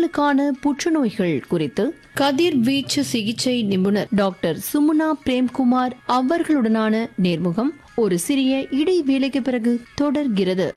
பெண்களுக்கான புற்றுநோய்கள் குறித்து கதிர்வீச்சு சிகிச்சை நிபுணர் டாக்டர் சுமுனா பிரேம்குமார் அவர்களுடனான நேர்முகம் ஒரு சிறிய இடைவேளைக்கு பிறகு தொடர்கிறது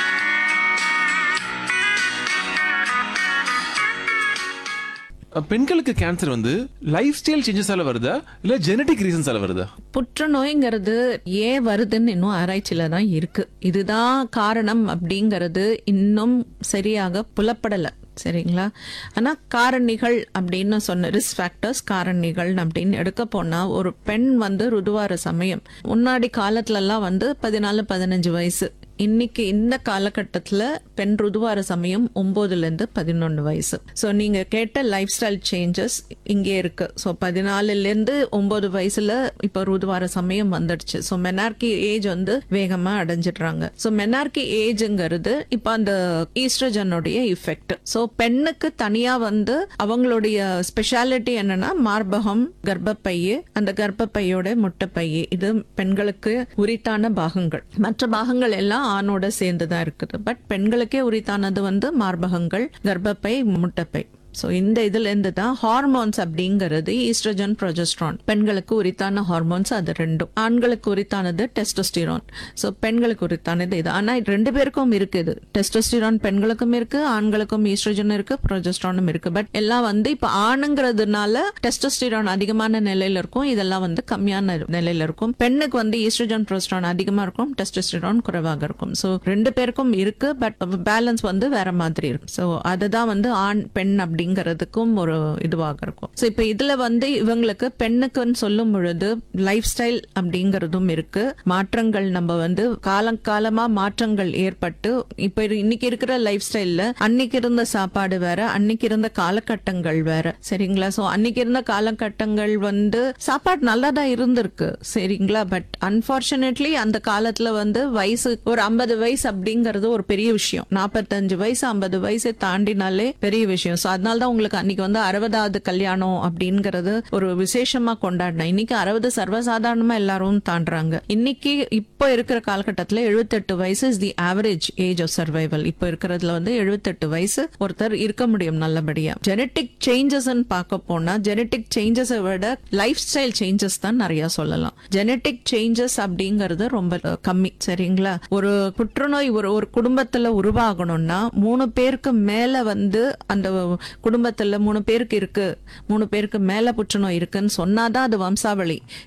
பெண்களுக்கு கேன்சர் வந்து லைஃப் ஸ்டைல் சேஞ்சஸால வருதா இல்ல ஜெனடிக் ரீசன்ஸால வருதா புற்றுநோய்ங்கிறது ஏன் வருதுன்னு இன்னும் ஆராய்ச்சியில தான் இருக்கு இதுதான் காரணம் அப்படிங்கிறது இன்னும் சரியாக புலப்படல சரிங்களா ஆனா காரணிகள் அப்படின்னு சொன்ன ரிஸ்க் ஃபேக்டர்ஸ் காரணிகள் அப்படின்னு எடுக்க போனா ஒரு பெண் வந்து ருதுவார சமயம் முன்னாடி காலத்துல எல்லாம் வந்து பதினாலு பதினஞ்சு வயசு இன்னைக்கு இந்த காலகட்டத்துல பெண் ருதுவார சமயம் ஒன்பதுல இருந்து பதினொன்னு வயசு சோ நீங்க கேட்ட லைஃப் ஸ்டைல் சேஞ்சஸ் இங்கே இருக்கு சோ பதினாலுல இருந்து ஒன்பது வயசுல இப்ப ருதுவார சமயம் வந்துடுச்சு சோ மெனார்கி ஏஜ் வந்து வேகமா அடைஞ்சிடுறாங்க சோ மெனார்கி ஏஜ்ங்கிறது இப்ப அந்த ஈஸ்ட்ரஜனுடைய இஃபெக்ட் சோ பெண்ணுக்கு தனியா வந்து அவங்களுடைய ஸ்பெஷாலிட்டி என்னன்னா மார்பகம் கர்ப்பப்பையு அந்த கர்ப்பப்பையோட முட்டைப்பையு இது பெண்களுக்கு உரித்தான பாகங்கள் மற்ற பாகங்கள் எல்லாம் ஆணோட சேர்ந்துதான் இருக்குது பட் பெண்களுக்கே உரித்தானது வந்து மார்பகங்கள் கர்ப்பப்பை முட்டைப்பை சோ இந்த இதுல இருந்து தான் ஹார்மோன்ஸ் அப்படிங்கிறது ஈஸ்ட்ரஜன் ப்ரொஜெஸ்ட்ரான் பெண்களுக்கு உரித்தான ஹார்மோன்ஸ் அது ரெண்டும் ஆண்களுக்கு உரித்தானது டெஸ்டோஸ்டிரான் சோ பெண்களுக்கு உரித்தானது இது ஆனா இது ரெண்டு பேருக்கும் இருக்குது டெஸ்டோஸ்டிரான் பெண்களுக்கும் இருக்கு ஆண்களுக்கும் ஈஸ்ட்ரஜன் இருக்கு ப்ரொஜெஸ்ட்ரானும் இருக்கு பட் எல்லாம் வந்து இப்ப ஆணுங்கிறதுனால டெஸ்டோஸ்டிரான் அதிகமான நிலையில இருக்கும் இதெல்லாம் வந்து கம்மியான நிலையில இருக்கும் பெண்ணுக்கு வந்து ஈஸ்ட்ரஜன் ப்ரொஜெஸ்ட்ரான் அதிகமா இருக்கும் டெஸ்டோஸ்டிரான் குறைவாக இருக்கும் சோ ரெண்டு பேருக்கும் இருக்கு பட் பேலன்ஸ் வந்து வேற மாதிரி இருக்கும் சோ அதுதான் வந்து ஆண் பெண் அப்படிங்கிறதுக்கும் ஒரு இதுவாக இருக்கும் சோ இப்ப இதுல வந்து இவங்களுக்கு பெண்ணுக்குன்னு சொல்லும் பொழுது லைஃப் ஸ்டைல் அப்படிங்கறதும் இருக்கு மாற்றங்கள் நம்ம வந்து காலங்காலமா மாற்றங்கள் ஏற்பட்டு இப்ப இரு- இன்னைக்கு இருக்கிற லைஃப் ஸ்டைல்ல அன்னைக்கு இருந்த சாப்பாடு வேற அன்னைக்கு இருந்த காலகட்டங்கள் வேற சரிங்களா சோ அன்னைக்கு இருந்த காலகட்டங்கள் வந்து சாப்பாடு நல்லா தான் இருந்திருக்கு சரிங்களா பட் அன்பார்ச்சுனேட்லி அந்த காலத்துல வந்து வயசு ஒரு ஐம்பது வயசு அப்படிங்கறது ஒரு பெரிய விஷயம் நாற்பத்தஞ்சு வயசு ஐம்பது வயசை தாண்டினாலே பெரிய விஷயம் சோ அதனால தான் உங்களுக்கு அன்னைக்கு வந்து அறுபதாவது கல்யாணம் அப்படிங்கறது ஒரு விசேஷமா கொண்டாடினேன் இன்னைக்கு அறுபது சர்வசாதாரணமா எல்லாரும் தாண்டுறாங்க இன்னைக்கு இப்போ இருக்கிற காலகட்டத்துல 78 வயசு is the average age of survival இப்போ இருக்கிறதுல வந்து 78 வயசு ஒருத்தர் இருக்க முடியும் நல்லபடியா ஜெனட்டிக் சேஞ்சஸ் பார்க்க போனா ஜெனட்டிக் சேஞ்சஸை விட லைஃப் ஸ்டைல் சேஞ்சஸ் தான் நிறைய சொல்லலாம் ஜெனட்டிக் சேஞ்சஸ் அப்படிங்கறது ரொம்ப அஹ், கம்மி சரிங்களா ஒரு புற்றுநோய் ஒரு ஒரு குடும்பத்துல உருவாகணும்னா மூணு பேருக்கு மேல வந்து அந்த குடும்பத்துல மூணு பேருக்கு இருக்கு மூணு பேருக்கு மேல புற்றுநோய் இருக்குன்னு சொன்னாதான் அது வம்சாவளி